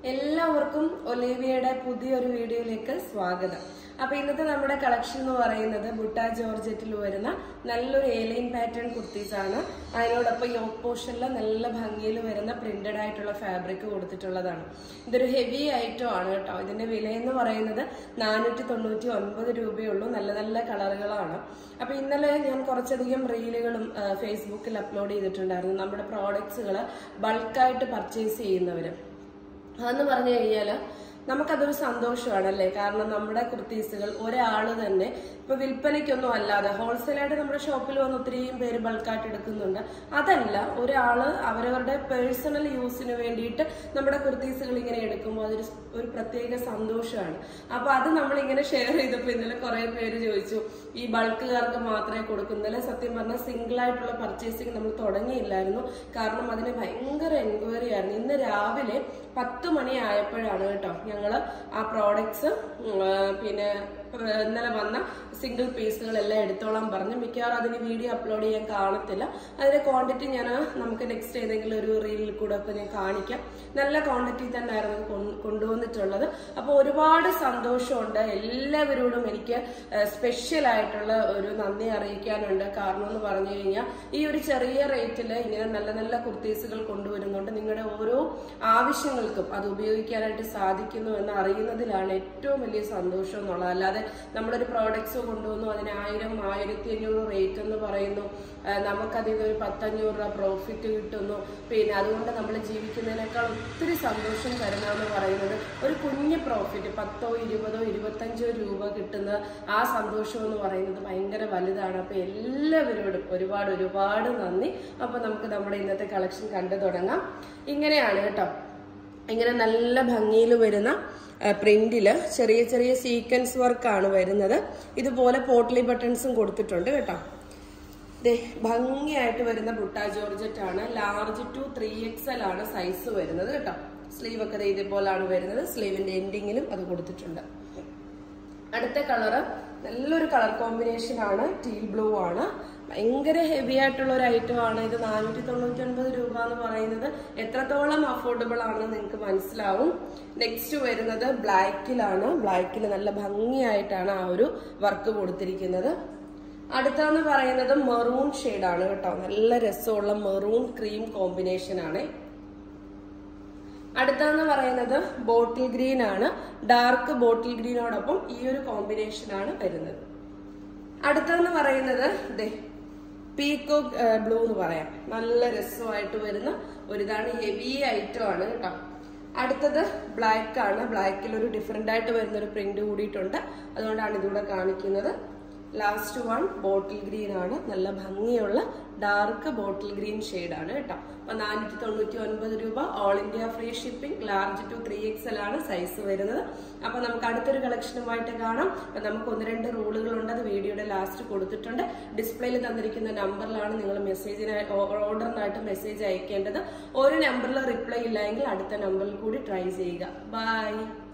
എല്ലാവർക്കും ഒലീവിയയുടെ പുതിയൊരു വീഡിയോയിലേക്ക് സ്വാഗതം അപ്പൊ ഇന്നത്തെ നമ്മുടെ കളക്ഷൻ എന്ന് പറയുന്നത് ബുട്ട ജോർജറ്റിൽ വരുന്ന നല്ലൊരു ഏലിയൻ പാറ്റേൺ കുർത്തീസ് ആണ് അതിനോടൊപ്പം യോക്ക് പോർഷനിൽ നല്ല ഭംഗിയിൽ വരുന്ന പ്രിന്റഡ് ആയിട്ടുള്ള ഫാബ്രിക് കൊടുത്തിട്ടുള്ളതാണ് ഇതൊരു ഹെവി ഐറ്റം ആണ് കേട്ടോ ഇതിന്റെ വില എന്ന് പറയുന്നത് നാനൂറ്റി തൊണ്ണൂറ്റി ഒൻപത് രൂപയുള്ളൂ നല്ല നല്ല കളറുകളാണ് അപ്പൊ ഇന്നലെ ഞാൻ കുറച്ചധികം റീലുകളും ആ, ഫേസ്ബുക്കിൽ അപ്ലോഡ് ചെയ്തിട്ടുണ്ടായിരുന്നു നമ്മുടെ പ്രോഡക്ട്സുകൾ ബൾക്കായിട്ട് പർച്ചേസ് ചെയ്യുന്നവര് അതെന്ന് പറഞ്ഞു കഴിഞ്ഞാല് നമുക്കതൊരു സന്തോഷമാണല്ലേ കാരണം നമ്മുടെ കുർത്തീസുകൾ ഒരാള് തന്നെ ഇപ്പൊ വിൽപ്പനയ്ക്കൊന്നും അല്ലാതെ ഹോൾസെയിലായിട്ട് നമ്മുടെ ഷോപ്പിൽ വന്ന് ഒത്തിരിയും പേര് ബൾക്കായിട്ട് എടുക്കുന്നുണ്ട് അതല്ല ഒരാള് അവരവരുടെ പേഴ്സണൽ യൂസിന് വേണ്ടിയിട്ട് നമ്മുടെ കുർത്തീസുകൾ ഇങ്ങനെ എടുക്കുമ്പോൾ അതൊരു സ്- ഒരു പ്രത്യേക സന്തോഷമാണ് അപ്പൊ അത് നമ്മളിങ്ങനെ ഷെയർ ചെയ്തപ്പോൾ ഇന്നലെ കുറെ പേര് ചോദിച്ചു ഈ ബൾക്കുകാർക്ക് മാത്രമേ കൊടുക്കൂ ഇന്നലെ സത്യം പറഞ്ഞാൽ സിംഗിൾ ആയിട്ടുള്ള പർച്ചേസിങ് നമ്മൾ തുടങ്ങിയില്ലായിരുന്നു കാരണം അതിന് ഭയങ്കര എൻക്വയറി ആയിരുന്നു ഇന്ന് രാവിലെ പത്ത് മണി ആയപ്പോഴാണ് കേട്ടോ ഞങ്ങള് ആ പ്രോഡക്ട്സ് പിന്നെ ഏഹ്, ഇന്നലെ വന്ന സിംഗിൾ പീസുകളെല്ലാം എടുത്തോളാൻ പറഞ്ഞു മിക്കവാറും അതിന് വീഡിയോ അപ്ലോഡ് ചെയ്യാൻ കാണത്തില്ല അതിന്റെ ക്വാണ്ടിറ്റി ഞാൻ നമുക്ക് നെക്സ്റ്റ് ഏതെങ്കിലും ഒരു റീലിൽ കൂടെ ഒക്കെ ഞാൻ കാണിക്കാം നല്ല ക്വാണ്ടിറ്റി തന്നെ ആയിരുന്നു ഇത് കൊ- കൊണ്ടുവന്നിട്ടുള്ളത് അപ്പോൾ ഒരുപാട് സന്തോഷമുണ്ട് എല്ലാവരോടും എനിക്ക് സ്പെഷ്യൽ ആയിട്ടുള്ള ഒരു നന്ദി അറിയിക്കാനുണ്ട് കാരണം എന്ന് പറഞ്ഞു കഴിഞ്ഞാൽ ഈ ഒരു ചെറിയ റേറ്റിൽ ഇങ്ങനെ നല്ല നല്ല കുർത്തീസുകൾ കൊണ്ടുവരുന്നുണ്ട് നിങ്ങളുടെ ഓരോ ആവശ്യങ്ങൾക്കും അത് ഉപയോഗിക്കാനായിട്ട് സാധിക്കുന്നു എന്ന് അറിയുന്നതിലാണ് ഏറ്റവും വലിയ സന്തോഷം എന്നുള്ളത് അല്ലാതെ നമ്മളൊരു പ്രോഡക്ട്സ് കൊണ്ടുവന്നു അതിന് ആയിരം ആയിരത്തി അഞ്ഞൂറ് റേറ്റ് എന്ന് പറയുന്നു ആ, നമുക്കതിൽ നിന്ന് ഒരു പത്തഞ്ഞൂറ് രൂപ പ്രോഫിറ്റ് കിട്ടുന്നു പിന്നെ അതുകൊണ്ട് നമ്മൾ ജീവിക്കുന്നതിനേക്കാൾ ഒത്തിരി സന്തോഷം തരുന്നതെന്ന് പറയുന്നത് ഒരു കുഞ്ഞ് പ്രോഫിറ്റ് പത്തോ ഇരുപതോ ഇരുപത്തഞ്ചോ രൂപ കിട്ടുന്ന ആ സന്തോഷം എന്ന് പറയുന്നത് ഭയങ്കര വലുതാണ് അപ്പൊ എല്ലാവരോടും ഒരുപാട് ഒരുപാട് നന്ദി അപ്പൊ നമുക്ക് നമ്മുടെ ഇന്നത്തെ കളക്ഷൻ കണ്ടു തുടങ്ങാം ഇങ്ങനെയാണ് കേട്ടോ ഇങ്ങനെ നല്ല ഭംഗിയിൽ വരുന്ന പ്രിന്റില് ചെറിയ ചെറിയ സീക്വൻസ് വർക്കാണ് വരുന്നത് ഇതുപോലെ പോട്ട്ലി ബട്ടൺസും കൊടുത്തിട്ടുണ്ട് കേട്ടോ ദേ ഭംഗിയായിട്ട് വരുന്ന ബുട്ട ജോർജറ്റ് ആണ് large to three X L ആണ് സൈസ് വരുന്നത് കേട്ടോ സ്ലീവ് ഒക്കെ ദേ ഇതുപോലാണ് വരുന്നത് സ്ലീവിന്റെ എൻഡിങ്ങിലും അത് കൊടുത്തിട്ടുണ്ട് അടുത്ത കളറ് നല്ലൊരു കളർ കോമ്പിനേഷൻ ആണ് ടീൽ ബ്ലൂ ആണ് ഭയങ്കര ഹെവി ആയിട്ടുള്ള ഒരു ഐറ്റം ആണ് ഇത് നാനൂറ്റി തൊണ്ണൂറ്റി ഒൻപത് രൂപ എന്ന് പറയുന്നത് എത്രത്തോളം അഫോർഡബിൾ ആണെന്ന് നിങ്ങൾക്ക് മനസ്സിലാവും നെക്സ്റ്റ് വരുന്നത് ബ്ലാക്കിലാണ് ബ്ലാക്കിൽ നല്ല ഭംഗിയായിട്ടാണ് ആ ഒരു വർക്ക് കൊടുത്തിരിക്കുന്നത് അടുത്തെന്ന് പറയുന്നത് മെറൂൺ ആണ് കേട്ടോ നല്ല രസമുള്ള മെറൂൺ ക്രീം കോമ്പിനേഷൻ ആണ് അടുത്തെന്ന് പറയുന്നത് ബോട്ടിൽ ഗ്രീൻ ആണ് ഡാർക്ക് ബോട്ടിൽ ഗ്രീനോടൊപ്പം ഈ ഒരു കോമ്പിനേഷൻ ആണ് വരുന്നത് അടുത്തെന്ന് പറയുന്നത് ദേ പീക്കോ ബ്ലൂ എന്ന് പറയാം നല്ല രസമായിട്ട് വരുന്ന ഒരിതാണ് ഹെവി ഐറ്റം ആണ് കേട്ടോ അടുത്തത് ബ്ലാക്ക് ആണ് ബ്ലാക്കിൽ ഒരു ഡിഫറെന്റ് ആയിട്ട് വരുന്ന ഒരു പ്രിന്റ് കൂടിയിട്ടുണ്ട് അതുകൊണ്ടാണ് ഇതിവിടെ കാണിക്കുന്നത് ലാസ്റ്റ് വൺ ബോട്ടിൽ ഗ്രീൻ ആണ് നല്ല ഭംഗിയുള്ള ഡാർക്ക് ബോട്ടിൽ ഗ്രീൻ ആണ് കേട്ടോ അപ്പൊ നാനൂറ്റി തൊണ്ണൂറ്റി ഒൻപത് രൂപ all India free shipping large to three X L ആണ് സൈസ് വരുന്നത് അപ്പൊ നമുക്ക് അടുത്തൊരു കളക്ഷനുമായിട്ട് കാണാം അപ്പൊ നമുക്ക് ഒന്ന് രണ്ട് റൂളുകളുണ്ട് അത് വീഡിയോയുടെ ലാസ്റ്റ് കൊടുത്തിട്ടുണ്ട് ഡിസ്പ്ലേയിൽ തന്നിരിക്കുന്ന നമ്പറിലാണ് നിങ്ങൾ മെസ്സേജിന് ഓർഡറിനായിട്ട് മെസ്സേജ് അയക്കേണ്ടത് ഒരു നമ്പറിൽ റിപ്ലൈ ഇല്ലെങ്കിൽ അടുത്ത നമ്പറിൽ കൂടി ട്രൈ ചെയ്യുക ബൈ